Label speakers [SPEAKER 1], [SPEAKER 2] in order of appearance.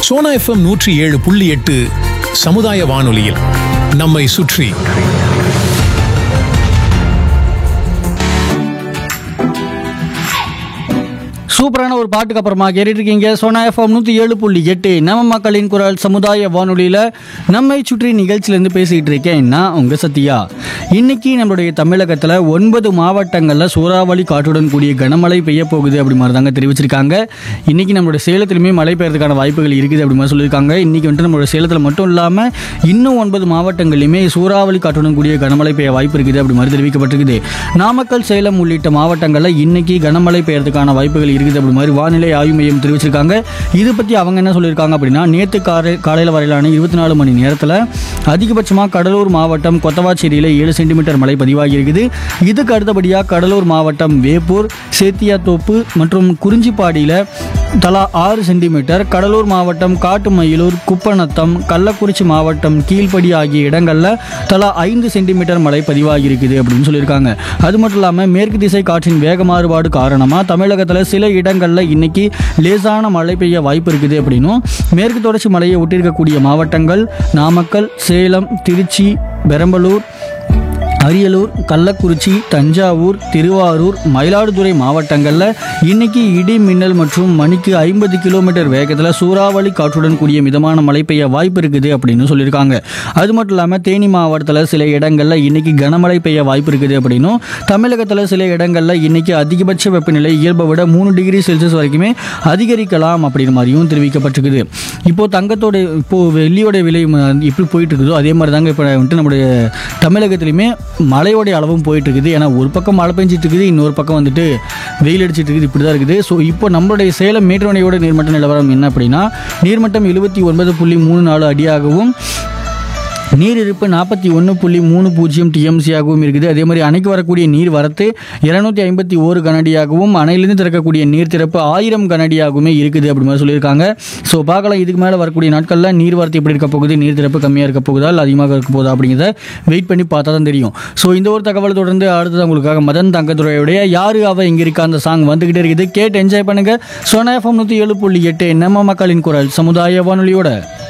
[SPEAKER 1] Sona FM நூற்றி ஏழு புள்ளி எட்டு சமுதாய வானொலியில் நம்மை சுற்றி
[SPEAKER 2] சூப்பரான ஒரு பாட்டுக்கு அப்புறமா கேட்டுட்டு இருக்கீங்க சோனா எஃப்எம் நூற்றி ஏழு புள்ளி எட்டு நம்ம மக்களின் குரல் சமுதாய வானொலியில் நம்மை சுற்றி நிகழ்ச்சியிலேருந்து பேசிகிட்டு இருக்கேன் நான் உங்கள் சத்யா இன்னைக்கு நம்மளுடைய தமிழகத்தில் ஒன்பது மாவட்டங்களில் சூறாவளி காற்றுடன் கூடிய கனமழை பெய்ய போகுது அப்படி மாதிரி தாங்க தெரிவிச்சிருக்காங்க இன்னைக்கு நம்மளுடைய சேலத்திலுமே மழை பெய்யறதுக்கான வாய்ப்புகள் இருக்குது அப்படி மாதிரி சொல்லியிருக்காங்க இன்னைக்கு வந்துட்டு நம்மளோட சேலத்தில் மட்டும் இல்லாமல் இன்னும் ஒன்பது மாவட்டங்களிலுமே சூறாவளி காற்றுடன் கூடிய கனமழை பெய்ய வாய்ப்பு இருக்குது அப்படி மாதிரி தெரிவிக்கப்பட்டிருக்குது நாமக்கல் சேலம் உள்ளிட்ட மாவட்டங்களில் இன்னைக்கு கனமழை பெய்யறதுக்கான வாய்ப்புகள் இருக்குது அப்படி மாதிரி வானிலை ஆய்வு மையம் தெரிவிச்சிருக்காங்க இது பற்றி அவங்க என்ன சொல்லியிருக்காங்க அப்படின்னா நேற்று காலை காலையில் வரையிலான இருபத்தி நாலு மணி நேரத்தில் அதிகபட்சமாக கடலூர் மாவட்டம் கொத்தவாச்சேரியில் ஏழு சென்டிமீட்டர் மழை பதிவாகி இருக்குது இதுக்கு அடுத்தபடியாக கடலூர் மாவட்டம் வேப்பூர் சேத்தியாத்தோப்பு மற்றும் குறிஞ்சிப்பாடியில் தலா ஆறு சென்டிமீட்டர் கடலூர் மாவட்டம் காட்டுமயிலூர் குப்பநத்தம் கள்ளக்குறிச்சி மாவட்டம் கீழ்ப்படி ஆகிய இடங்களில் தலா ஐந்து சென்டிமீட்டர் மழை பதிவாகி இருக்குது அப்படின்னு சொல்லியிருக்காங்க அது மட்டும் இல்லாமல் மேற்கு திசை காற்றின் வேக மாறுபாடு காரணமாக தமிழகத்தில் சில இடங்களில் இன்னைக்கு லேசான மழை பெய்ய வாய்ப்பு இருக்குது அப்படின்னும் மேற்கு தொடர்ச்சி மலையை ஒட்டியிருக்கக்கூடிய மாவட்டங்கள் நாமக்கல் சேலம் திருச்சி பெரம்பலூர் அரியலூர் கள்ளக்குறிச்சி தஞ்சாவூர் திருவாரூர் மயிலாடுதுறை மாவட்டங்களில் இன்னைக்கு இடி மின்னல் மற்றும் மணிக்கு ஐம்பது கிலோமீட்டர் வேகத்தில் சூறாவளி காற்றுடன் கூடிய மிதமான மழை பெய்ய வாய்ப்பு இருக்குது அப்படின்னு சொல்லியிருக்காங்க அது மட்டும் இல்லாமல் தேனி மாவட்டத்தில் சில இடங்களில் இன்னைக்கு கனமழை பெய்ய வாய்ப்பு இருக்குது அப்படின்னும் தமிழகத்தில் சில இடங்களில் இன்னைக்கு அதிகபட்ச வெப்பநிலை இயல்பை விட மூணு டிகிரி செல்சியஸ் வரைக்குமே அதிகரிக்கலாம் அப்படின்ற மாதிரியும் தெரிவிக்கப்பட்டிருக்குது இப்போ தங்கத்தோட இப்போ வெள்ளியோட விலை ம- எப்படி போயிட்டு இருக்குதோ அதே மாதிரி தாங்க இப்போ வந்துட்டு நம்முடைய தமிழகத்துலையுமே மழையோடைய அளவும் போயிட்டு இருக்குது ஏன்னா ஒரு பக்கம் மழை பெஞ்சிட்டு இருக்குது இன்னொரு பக்கம் வந்துட்டு வெயில் அடிச்சிட்டு இருக்குது இப்படி தான் இருக்குது ஸோ இப்போ நம்மளுடைய சேலம் மேட்டுவணையோட நீர்மட்ட நிலவரம் என்ன அப்படின்னா நீர்மட்டம் எழுபத்தி ஒன்பது புள்ளி மூணு நாலு அடியாகவும் நீர் இருப்பு நாற்பத்தி ஒன்று புள்ளி மூணு பூஜ்ஜியம் டிஎம்சியாகவும் இருக்குது அதே மாதிரி அணைக்கு வரக்கூடிய நீர் வரத்து இருநூத்தி ஐம்பத்தி ஓரு கனடியாகவும் அணையிலிருந்து திறக்கக்கூடிய நீர் திறப்பு ஆயிரம் கனடியாகவுமே இருக்குது அப்படி மாதிரி சொல்லியிருக்காங்க ஸோ பார்க்கலாம் இதுக்கு மேலே வரக்கூடிய நாட்களில் நீர் வரத்து எப்படி இருக்க போகுது நீர் திறப்பு கம்மியாக இருக்க போகுதா இல்லை அதிகமாக இருக்க போகுதா அப்படிங்கிறத வெயிட் பண்ணி பார்த்தா தான் தெரியும் ஸோ இந்த ஒரு தகவல் தொடர்ந்து அடுத்தது உங்களுக்காக மதன் தங்கத்துறையுடைய யாரு அவ இங்கே இருக்கா அந்த சாங் வந்துகிட்டே இருக்குது கேட்டு என்ஜாய் பண்ணுங்க சோனா எஃப்எம் நூற்றி ஏழு புள்ளி எட்டு நம்ம மக்களின் குரல் சமுதாய வானொலியோட